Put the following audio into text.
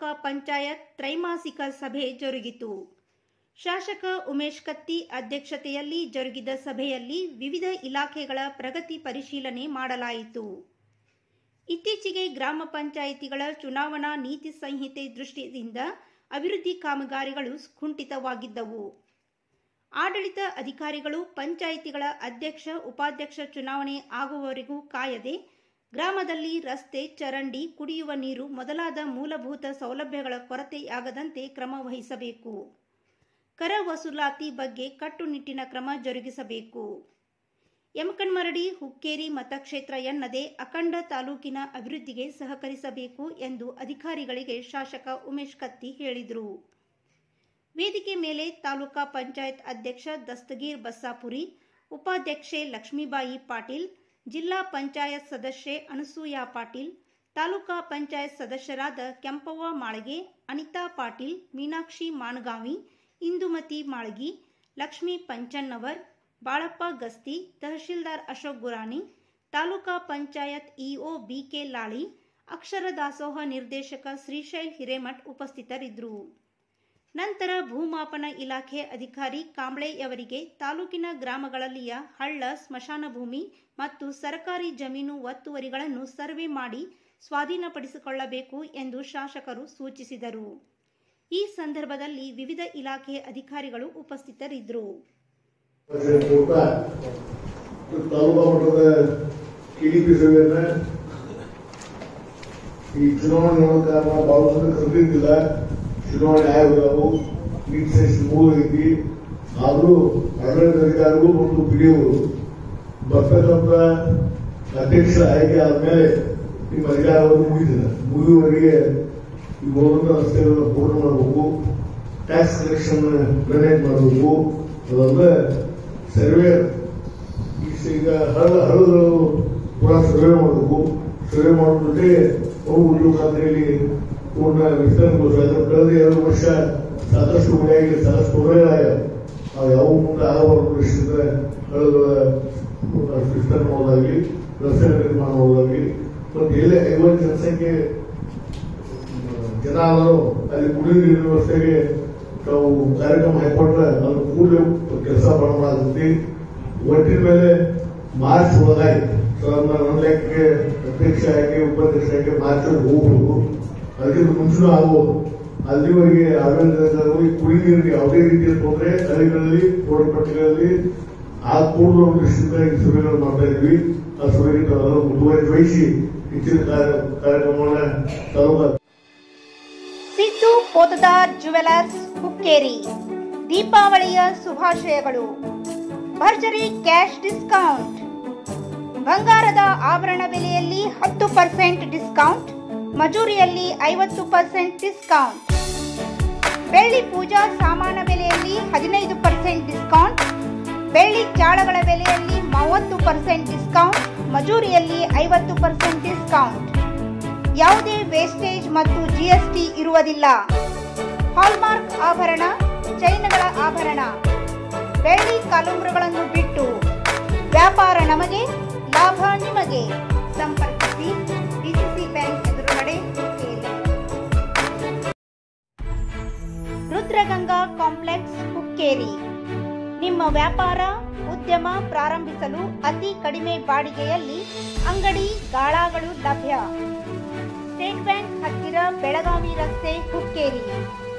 ತಾಲೂಕಾ ಪಂಚಾಯತ್ ತ್ರೈಮಾಸಿಕ ಸಭೆ ಜರುಗಿತು ಶಾಸಕ ಉಮೇಶ್ ಕತ್ತಿ ಅಧ್ಯಕ್ಷತೆಯಲ್ಲಿ ಜರುಗಿದ ಸಭೆಯಲ್ಲಿ ವಿವಿಧ ಇಲಾಖೆಗಳ ಪ್ರಗತಿ ಪರಿಶೀಲನೆ ಮಾಡಲಾಯಿತು ಇತ್ತೀಚೆಗೆ ಗ್ರಾಮ ಪಂಚಾಯಿತಿಗಳ ಚುನಾವಣಾ ನೀತಿ ಸಂಹಿತೆ ದೃಷ್ಟಿಯಿಂದ ಅಭಿವೃದ್ಧಿ ಕಾಮಗಾರಿಗಳು ಕುಂಠಿತವಾಗಿದ್ದವು ಆಡಳಿತ ಅಧಿಕಾರಿಗಳು ಪಂಚಾಯಿತಿಗಳ ಅಧ್ಯಕ್ಷ ಉಪಾಧ್ಯಕ್ಷ ಚುನಾವಣೆ ಆಗುವವರೆಗೂ ಕಾಯದೆ ಗ್ರಾಮದಲ್ಲಿ ರಸ್ತೆ ಚರಂಡಿ ಕುಡಿಯುವ ನೀರು ಮೊದಲಾದ ಮೂಲಭೂತ ಸೌಲಭ್ಯಗಳ ಕೊರತೆಯಾಗದಂತೆ ಕ್ರಮ ವಹಿಸಬೇಕು ಕರ ವಸೂಲಾತಿ ಬಗ್ಗೆ ಕಟ್ಟುನಿಟ್ಟಿನ ಕ್ರಮ ಜರುಗಿಸಬೇಕು ಯಮಕಣ್ಮರಡಿ ಹುಕ್ಕೇರಿ ಮತಕ್ಷೇತ್ರ ಎನ್ನದೇ ಅಖಂಡ ತಾಲೂಕಿನ ಅಭಿವೃದ್ಧಿಗೆ ಸಹಕರಿಸಬೇಕು ಎಂದು ಅಧಿಕಾರಿಗಳಿಗೆ ಶಾಸಕ ಉಮೇಶ್ ಕತ್ತಿ ಹೇಳಿದರು ವೇದಿಕೆ ಮೇಲೆ ತಾಲೂಕಾ ಪಂಚಾಯತ್ ಅಧ್ಯಕ್ಷ ದಸ್ತಗೀರ್ ಬಸ್ಸಾಪುರಿ ಉಪಾಧ್ಯಕ್ಷೆ ಲಕ್ಷ್ಮೀಬಾಯಿ ಪಾಟೀಲ್ ಜಿಲ್ಲಾ ಪಂಚಾಯತ್ ಸದಸ್ಯೆ ಅನಸೂಯ ಪಾಟೀಲ್ ತಾಲೂಕಾ ಪಂಚಾಯತ್ ಸದಸ್ಯರಾದ ಕೆಂಪವ್ವ ಮಾಳಗೆ ಅನಿತಾ ಪಾಟೀಲ್ ಮೀನಾಕ್ಷಿ ಮಾನಗಾವಿ ಇಂದುಮತಿ ಮಾಳಗಿ ಲಕ್ಷ್ಮೀ ಪಂಚನ್ನವರ್ ಬಾಳಪ್ಪ ಗಸ್ತಿ ತಹಶೀಲ್ದಾರ್ ಅಶೋಕ್ ಗುರಾನಿ ತಾಲೂಕಾ ಪಂಚಾಯತ್ ಇಒ ಬಿಕೆ ಲಾಳಿ ಅಕ್ಷರ ದಾಸೋಹ ನಿರ್ದೇಶಕ ಶ್ರೀಶೈಲ್ ಹಿರೇಮಠ್ ಉಪಸ್ಥಿತರಿದ್ದರು ನಂತರ ಭೂಮಾಪನ ಇಲಾಖೆ ಅಧಿಕಾರಿ ಕಾಂಬ್ಳೆಯವರಿಗೆ ತಾಲೂಕಿನ ಗ್ರಾಮಗಳಲ್ಲಿಯ ಹಳ್ಳ ಸ್ಮಶಾನ ಭೂಮಿ ಮತ್ತು ಸರ್ಕಾರಿ ಜಮೀನು ಒತ್ತುವರಿಗಳನ್ನು ಸರ್ವೆ ಮಾಡಿ ಸ್ವಾಧೀನಪಡಿಸಿಕೊಳ್ಳಬೇಕು ಎಂದು ಶಾಸಕರು ಸೂಚಿಸಿದರು ಈ ಸಂದರ್ಭದಲ್ಲಿ ವಿವಿಧ ಇಲಾಖೆ ಅಧಿಕಾರಿಗಳು ಉಪಸ್ಥಿತರಿದ್ದರು ಕೂಡ ತಾಲೂಕಾ ಮಟ್ಟದ ಕೆಡಿಪಿ ಸಭೆಯನ್ನ ಈ ಚುನಾವಣೆ ನೋಡೋ ಕಾರಣ ಬಹಳ ಜನ ಕರೆದಿದ್ದಿಲ್ಲ ಚುನಾವಣೆ ಆಯೋಗವು ನೀಟ್ ಸೆಷನ್ ಮುಗಿದೈತಿ ಆದರೂ ಆಡಳಿತ ಅಧಿಕಾರಿಗಳು ಮತ್ತು ಪಿಡಿಯವರು ಬರ್ತಕ್ಕಂಥ ಅಧ್ಯಕ್ಷ ಆಯ್ಕೆ ಆದ್ಮೇಲೆ ನಿಮ್ಮ ಅಧಿಕಾರವನ್ನು ಮುಗಿದಿಲ್ಲ ಮುಗಿಯುವವರೆಗೆ ಈ ಗೋರ್ಮೆಂಟ್ ರಸ್ತೆಗಳನ್ನು ಪೂರ್ಣ ಮಾಡಬೇಕು ಟ್ಯಾಕ್ಸ್ ಕಲೆಕ್ಷನ್ ಮ್ಯಾನೇಜ್ ಮಾಡಬೇಕು ಅದಲ್ಲದೆ ಸರ್ವೆ ಈಗ ಹಳ್ಳ ಹಳ್ಳಗಳು ಪುನಃ ಸರ್ವೆ ಮಾಡಬೇಕು ಸರ್ವೆ ಮಾಡೋ ಜೊತೆಗೆ ಅವು ಉದ್ಯೋಗ ಖಾತ್ರಿಯಲ್ಲಿ ಪೂರ್ಣ ವಿಸ್ತರಣೆಗೊಳಿಸಬೇಕು ಕಳೆದ ಎರಡು ವರ್ಷ ಸಾಕಷ್ಟು ಮಳೆಯಾಗಿ ಸಾಕಷ್ಟು ತೊಂದರೆಗಳಾಗ್ಯಾವ ಅವು ಯಾವ ಮುಂದೆ ಆಗಬಾರದು ದೃಷ್ಟಿಯಿಂದ ಹಳ್ಳಗಳ ವಿಸ್ತರಣೆ ಮಾಡೋದಾಗಲಿ ರಸ್ತೆಗಳ ನಿರ್ಮಾಣ ಮಾಡೋದಾಗಲಿ ಮತ್ತು ಎಲ್ಲೇ ಐವತ್ತು ಜನಸಂಖ್ಯೆ ಜನ ಆದರೂ ಅಲ್ಲಿ ಕುಡಿಯುವ ನೀರಿನ ವ್ಯವಸ್ಥೆಗೆ ತಾವು ಕಾರ್ಯಕ್ರಮ ಹಾಕೊಟ್ರೆ ಅದನ್ನು ಕೂಡಲೇ ಕೆಲಸ ಮಾಡಲಾಗುತ್ತೆ ಒಟ್ಟಿನ ಮೇಲೆ ಮಾರ್ಚ್ ಒಳಗಾಗಿ ನನ್ನ ನನ್ನ ಲೆಕ್ಕಕ್ಕೆ ಅಧ್ಯಕ್ಷ ಆಗಿ ಉಪಾಧ್ಯಕ್ಷ ಆಗಿ ಮಾರ್ಚ್ ಹೋಗ್ಬೋದು ಅದಕ್ಕಿಂತ ಮುಂಚೆನೂ ಆಗ್ಬೋದು ಅಲ್ಲಿವರೆಗೆ ಆಡಳಿತದಲ್ಲಿ ಕುಡಿ ನೀರಿಗೆ ಯಾವುದೇ ರೀತಿಯ ತೊಂದರೆ ಹಳ್ಳಿಗಳಲ್ಲಿ ತೋಟಪಟ್ಟಿಗಳಲ್ಲಿ ಆ ಕೂಡಲ ದೃಷ್ಟಿಯಿಂದ ಈ ಸಭೆಗಳು ಮಾಡ್ತಾ ಇದ್ವಿ ಆ ಸಭೆಗೆ ತಾವೆಲ್ಲರೂ ಮುಂದುವರಿಸಿ ವಹಿಸಿ ಹೆಚ್ಚಿನ ಕಾರ್ಯ- ಕಾರ್ಯಕ್ರಮವನ್ನ ತಾಲೂಕು ಸಿದ್ದು ಪೋತದಾರ್ ಜುವೆಲರ್ಸ್ ಹುಕ್ಕೇರಿ ದೀಪಾವಳಿಯ ಶುಭಾಶಯಗಳು ಭರ್ಜರಿ ಕ್ಯಾಶ್ ಡಿಸ್ಕೌಂಟ್ ಬಂಗಾರದ ಆಭರಣ ಬೆಲೆಯಲ್ಲಿ ಹತ್ತು ಪರ್ಸೆಂಟ್ ಡಿಸ್ಕೌಂಟ್ ಮಜೂರಿಯಲ್ಲಿ ಐವತ್ತು ಪರ್ಸೆಂಟ್ ಡಿಸ್ಕೌಂಟ್ ಬೆಳ್ಳಿ ಪೂಜಾ ಸಾಮಾನ ಬೆಲೆಯಲ್ಲಿ ಹದಿನೈದು ಪರ್ಸೆಂಟ್ ಡಿಸ್ಕೌಂಟ್ ಬೆಳ್ಳಿ ಚಾಳಗಳ ಬೆಲೆಯಲ್ಲಿ ಮೂವತ್ತು ಪರ್ಸೆಂಟ್ ಡಿಸ್ಕೌಂಟ್ ಮಜೂರಿಯಲ್ಲಿ ಐವತ್ತು ಪರ್ಸೆಂಟ್ ಡಿಸ್ಕೌಂಟ್ ಯಾವುದೇ ವೇಸ್ಟೇಜ್ ಮತ್ತು ಜಿಎಸ್ಟಿ ಇರುವುದಿಲ್ಲ ಹಾಲ್ಮಾರ್ಕ್ ಆಭರಣ ಚೈನ್ಗಳ ಆಭರಣ ಬೆಳ್ಳಿ ಕಾಲುಂಗುರಗಳನ್ನು ಬಿಟ್ಟು ವ್ಯಾಪಾರ ನಮಗೆ ಲಾಭ ನಿಮಗೆ ಸಂಪರ್ಕಿಸಿ ಡಿಸಿಸಿ ಬ್ಯಾಂಕ್ ಎದುರುಗಡೆ ಹುಕ್ಕೇರಿ ರುದ್ರಗಂಗಾ ಕಾಂಪ್ಲೆಕ್ಸ್ ಹುಕ್ಕೇರಿ ನಿಮ್ಮ ವ್ಯಾಪಾರ ಉದ್ಯಮ ಪ್ರಾರಂಭಿಸಲು ಅತಿ ಕಡಿಮೆ ಬಾಡಿಗೆಯಲ್ಲಿ ಅಂಗಡಿ ಗಾಳಾಗಳು ಲಭ್ಯ ಸ್ಟೇಟ್ ಬ್ಯಾಂಕ್ ಹತ್ತಿರ ಬೆಳಗಾವಿ ರಸ್ತೆ ಹುಕ್ಕೇರಿ